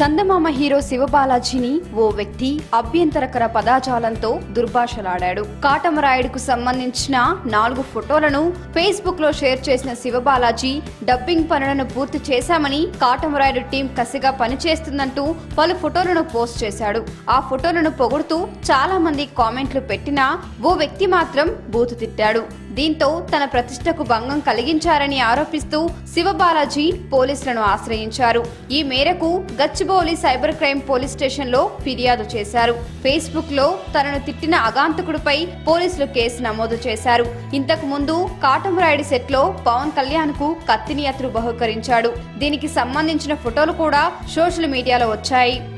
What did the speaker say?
చందమామ hero శివబాలాజీని ఓ వ్యక్తి అభ్యంతరకర పదాజాలంతో దుర్భాషలాడాడు కాటమరాయుడుకు సంబంధించిన నాలుగు ఫోటోలను ఫేస్బుక్ లో షేర్ చేసిన శివబాలాజీ డబ్బింగ్ పనులను పూర్తి చేశామని కాటమరాయుడు టీం కసిగా పనిచేస్తుందంటూ పలు ఫోటోలను పోస్ట్ చేశాడు ఆ ఫోటోలను పొగుడుతూ చాలా మంది కామెంట్లు పెట్టినా ఓ వ్యక్తి మాత్రం బూతు తిట్టాడు దీంతో తన ప్రతిష్టకు భంగం కలిగించారని ఆరోపిస్తూ శివబాలాజీ పోలీసులను ఆశ్రయించారు ఈ మేరకు Gachibowli cyber crime police station లో ఫిర్యాదు చేశారు ఫేస్బుక్ లో తనను తిట్టిన అగాంతకుడిపై పోలీసులు కేసు నమోదు చేశారు ఇంతకు ముందు కాటమరాయుడి సెట్ లో పవన్ కళ్యాణ్ కు కత్తిని అతను బహుకరించాడు దీనికి సంబంధించిన ఫోటోలు కూడా సోషల్ మీడియాలో వచ్చాయి